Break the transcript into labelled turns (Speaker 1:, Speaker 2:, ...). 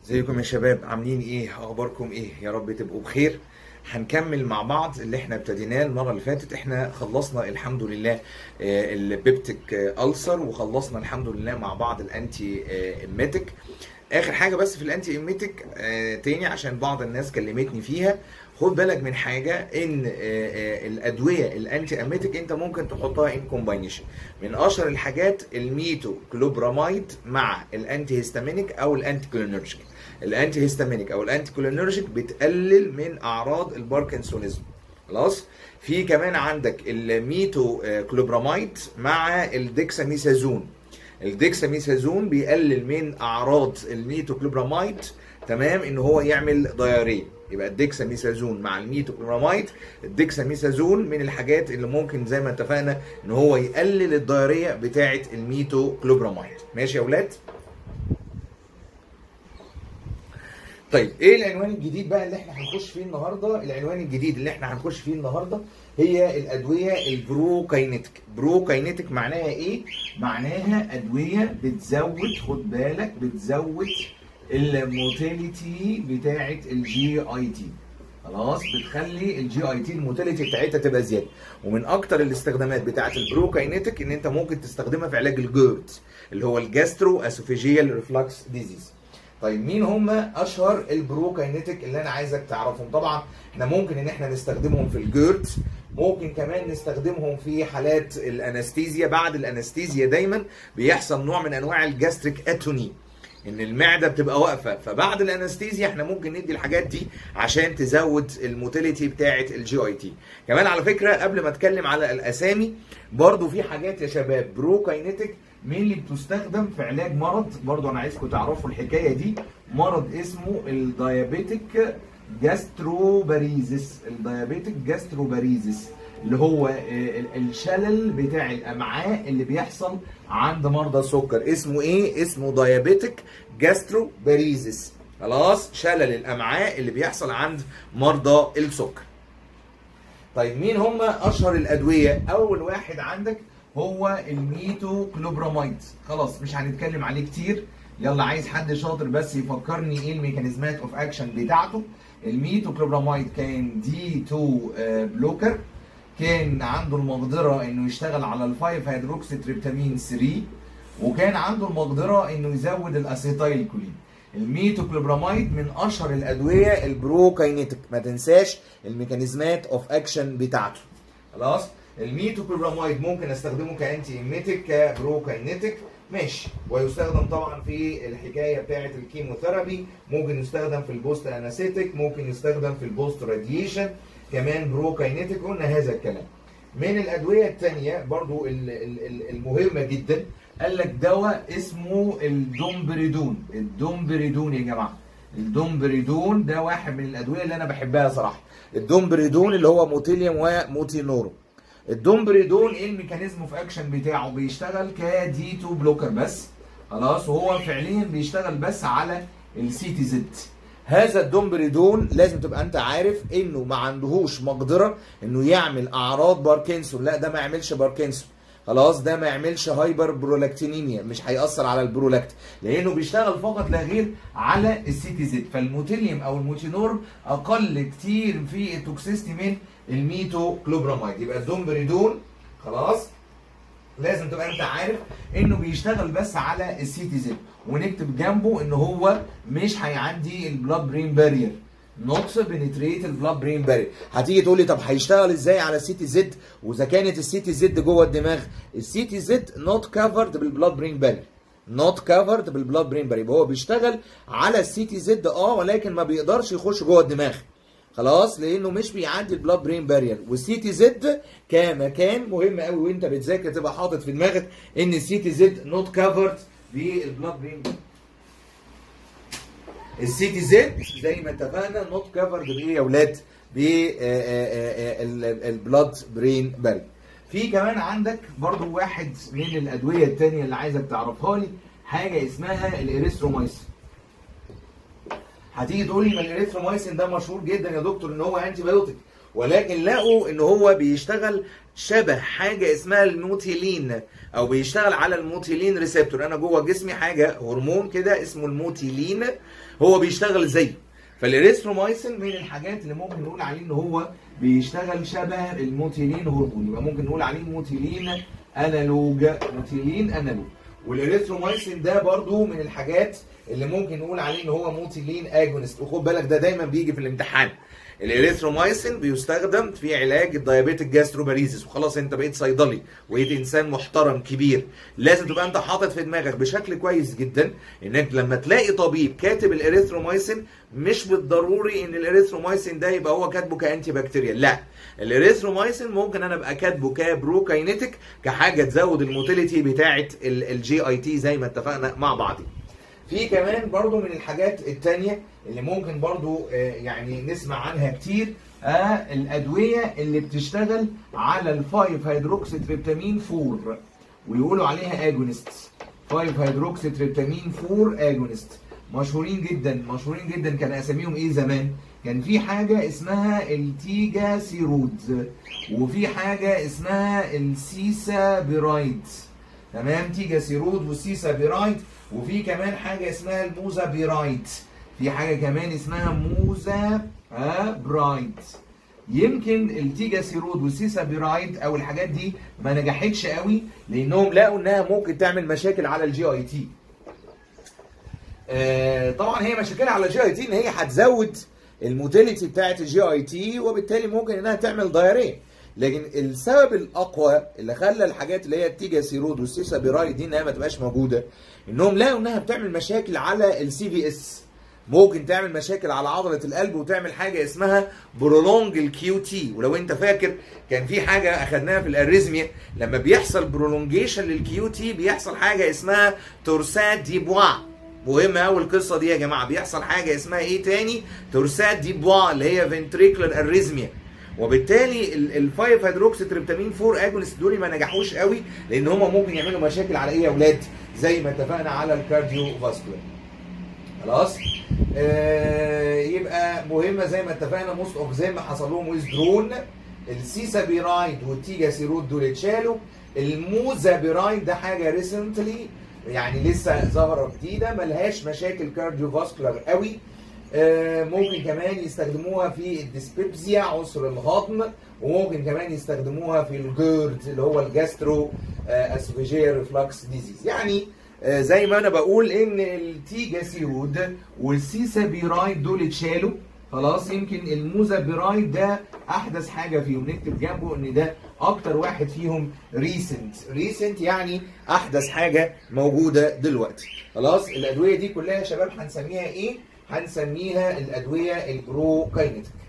Speaker 1: ازيكم يا شباب عاملين ايه اخباركم ايه يا رب تبقوا بخير هنكمل مع بعض اللي احنا ابتديناه المره اللي فاتت احنا خلصنا الحمد لله آه، البيبتيك آه، ألسر وخلصنا الحمد لله مع بعض الانتي آه، ايميتيك اخر حاجه بس في الانتي ايميتيك آه، تاني عشان بعض الناس كلمتني فيها خد بالك من حاجه ان آه، آه، الادويه الانتي ايميتيك انت ممكن تحطها ان كومباينيشن من اشهر الحاجات الميتو كلوبراميد مع الانتي هيستامينيك او الانتي كولينرجيك الانتي هيستامينيك او الانتي كولينرجيك بتقلل من اعراض الباركنسونيزم خلاص في كمان عندك الميتو آه، كلوبراميد مع الديكساميثازون الديكساميثازون بيقلل من اعراض الميتوكلوبراميد تمام ان هو يعمل ضياريه يبقى الديكساميثازون مع الميتوكلوبراميد الديكساميثازون من الحاجات اللي ممكن زي ما اتفقنا ان هو يقلل الضياريه بتاعه الميتوكلوبراميد ماشي يا اولاد طيب ايه العنوان الجديد بقى اللي احنا هنخش فيه النهارده؟ العنوان الجديد اللي احنا هنخش فيه النهارده هي الادويه البروكاينيتك، بروكاينيتك معناها ايه؟ معناها ادويه بتزود خد بالك بتزود الموتيليتي بتاعه الجي اي تي. خلاص بتخلي الجي اي تي الموتيليتي بتاعتها تبقى زياده ومن اكتر الاستخدامات بتاعه البروكاينيتك ان انت ممكن تستخدمها في علاج الجيرد اللي هو الجاسترو اسوفيجيال ريفلكس ديزيز طيب مين هم اشهر البروكاينيتك اللي انا عايزك تعرفهم طبعا احنا ممكن ان احنا نستخدمهم في الجيرد ممكن كمان نستخدمهم في حالات الانستيزيا بعد الانستيزيا دايما بيحصل نوع من انواع الجاستريك اتوني ان المعده بتبقى واقفه فبعد الانستيزيا احنا ممكن ندي الحاجات دي عشان تزود الموتيليتي بتاعه الجي اي تي كمان على فكره قبل ما اتكلم على الاسامي برضو في حاجات يا شباب بروكاينيتك مين اللي بتستخدم في علاج مرض برضو انا عايزكم تعرفوا الحكايه دي مرض اسمه الديابيتك جاستروباريزس الديابيتك جاستروباريزس اللي هو آه، الشلل بتاع الامعاء اللي بيحصل عند مرضى السكر اسمه ايه اسمه ديابيتك جاستروباريزس خلاص شلل الامعاء اللي بيحصل عند مرضى السكر طيب مين هم اشهر الادويه اول واحد عندك هو الميتوكلوبراميد خلاص مش هنتكلم عليه كتير يلا عايز حد شاطر بس يفكرني ايه الميكانيزمات اوف اكشن بتاعته الميتوكلوبراميد كان دي 2 بلوكر كان عنده المقدره انه يشتغل على الفايف هيدروكسي تريبتامين 3 وكان عنده المقدره انه يزود الاسيتايل كولين الميتوكلوبراميد من اشهر الادويه البروكاينيتك ما تنساش الميكانيزمات اوف اكشن بتاعته خلاص الميتوكلوبراميد ممكن استخدمه كانتي ايميتيك كبروكاينيتك ماشي ويستخدم طبعا في الحكايه بتاعه الكيموثيرابي ممكن يستخدم في البوست اناسيتك ممكن يستخدم في البوست راديشن كمان بروكاينيتك قلنا هذا الكلام من الادويه الثانيه برضو ال- ال- ال- المهمه جدا قال لك دواء اسمه الدومبريدون الدومبريدون يا جماعه الدومبريدون ده واحد من الادويه اللي انا بحبها صراحه الدومبريدون اللي هو موتيليوم وموتينورو الدومبريدون ايه الميكانيزم اوف اكشن بتاعه بيشتغل كدي 2 بلوكر بس خلاص وهو فعليا بيشتغل بس على السي تي زد هذا الدومبريدون لازم تبقى انت عارف انه ما عندهوش مقدره انه يعمل اعراض باركنسون لا ده ما يعملش باركنسون خلاص ده ما يعملش هايبر برولاكتينيميا مش هيأثر على البرولاكت لانه بيشتغل فقط لا غير على السي تي زد فالموتيليوم او الموتينورم اقل كتير في التوكسيستي من الميتوكلوبراميد يبقى الدومبريدون خلاص لازم تبقى انت عارف انه بيشتغل بس على السي تي زد ونكتب جنبه ان هو مش هيعدي البلاد برين بارير نوت بنتريت البلاد برين بارير هتيجي تقول لي طب هيشتغل ازاي على السي تي زد واذا كانت السي تي زد جوه الدماغ السي تي زد نوت كفرد بالبلاد برين بارير نوت كفرد بالبلاد برين بارير هو بيشتغل على السي تي زد اه ولكن ما بيقدرش يخش جوه الدماغ خلاص لانه مش بيعدي البلاد برين بارير والسي تي زد كمكان مهم قوي وانت بتذاكر تبقى حاطط في دماغك ان السي تي زد نوت كفرد بالبلاد برين السي تي زد زي ما اتفقنا نوت كفرد بايه يا اولاد بالبلاد برين بارير في كمان عندك برضو واحد من الادويه الثانيه اللي عايزك تعرفها لي حاجه اسمها الاريثرومايسين هتيجي تقول لي ما الاريثرومايسين ده مشهور جدا يا دكتور ان هو انتي بايوتيك ولكن لقوا ان هو بيشتغل شبه حاجه اسمها الموتيلين او بيشتغل على الموتيلين ريسبتور انا جوه جسمي حاجه هرمون كده اسمه الموتيلين هو بيشتغل زيه فالاريثرومايسين من الحاجات اللي ممكن نقول عليه ان هو بيشتغل شبه الموتيلين هرمون يبقى ممكن نقول عليه موتيلين انالوج موتيلين انالوج والاريثرومايسين ده برضو من الحاجات اللي ممكن نقول عليه ان هو موتيلين اجونست وخد بالك ده دايما بيجي في الامتحان الاريثرومايسين بيستخدم في علاج الديابيتك جاستروباريزيس وخلاص انت بقيت صيدلي وبقيت انسان محترم كبير لازم تبقى انت حاطط في دماغك بشكل كويس جدا انك لما تلاقي طبيب كاتب الاريثرومايسين مش بالضروري ان الاريثرومايسين ده يبقى هو كاتبه كانتي بكتيريال لا الاريثرومايسين ممكن انا ابقى كاتبه كبروكاينيتك كحاجه تزود الموتيليتي بتاعه الجي اي تي زي ما اتفقنا مع بعض في كمان برضو من الحاجات التانية اللي ممكن برضو آه، يعني نسمع عنها كتير آه الأدوية اللي بتشتغل على الفايف هيدروكسي تريبتامين 4 ويقولوا عليها اجونست 5 هيدروكسي تريبتامين 4 اجونست مشهورين جدا مشهورين جدا كان اساميهم ايه زمان كان في حاجة اسمها التيجا سيرود وفي حاجة اسمها السيسا برايد تمام تيجا سيرود والسيسا برايد وفي كمان حاجه اسمها الموزا برايت في حاجه كمان اسمها موزا آه برايت يمكن التيجا سيرود والسيسا برايد او الحاجات دي ما نجحتش قوي لانهم لقوا انها ممكن تعمل مشاكل على الجي اي تي آه طبعا هي مشاكلها على الجي اي تي ان هي هتزود الموتيليتي بتاعت الجي اي تي وبالتالي ممكن انها تعمل دايريه لكن السبب الاقوى اللي خلى الحاجات اللي هي التيجا سيرود والسيسا برايد دي انها ما تبقاش موجوده انهم لقوا انها بتعمل مشاكل على السي في اس ممكن تعمل مشاكل على عضله القلب وتعمل حاجه اسمها برولونج الكيو تي ولو انت فاكر كان في حاجه اخدناها في الاريزميا لما بيحصل برولونجيشن للكيو تي بيحصل حاجه اسمها تورسات دي بوا مهمه قوي القصه دي يا جماعه بيحصل حاجه اسمها ايه تاني تورسات دي بوا اللي هي فنتريكولار اريزميا وبالتالي الفايف هيدروكسي تريبتامين 4 اجونست دول ما نجحوش قوي لان هم ممكن يعملوا مشاكل على ايه يا اولاد زي ما اتفقنا على الكارديو فاسكولار خلاص آه يبقى مهمه زي ما اتفقنا موست اوف زي ما حصل لهم ويزدرون السيسابيرايد والتيجا سيرود دول اتشالوا الموزابيرايد ده حاجه ريسنتلي يعني لسه ظاهره جديده ملهاش مشاكل كارديو فاسكولار قوي آه ممكن كمان يستخدموها في الديسبيبزيا عسر الهضم وممكن كمان يستخدموها في الجيرد اللي هو الجاسترو اسوفيجير ريفلكس ديزيز يعني آه زي ما انا بقول ان التيجا سيرود والسيسابيرايد دول اتشالوا خلاص يمكن الموزابيرايد ده احدث حاجه فيهم نكتب جنبه ان ده اكتر واحد فيهم ريسنت ريسنت يعني احدث حاجه موجوده دلوقتي خلاص الادويه دي كلها يا شباب هنسميها ايه هنسميها الادويه البروكاينيتك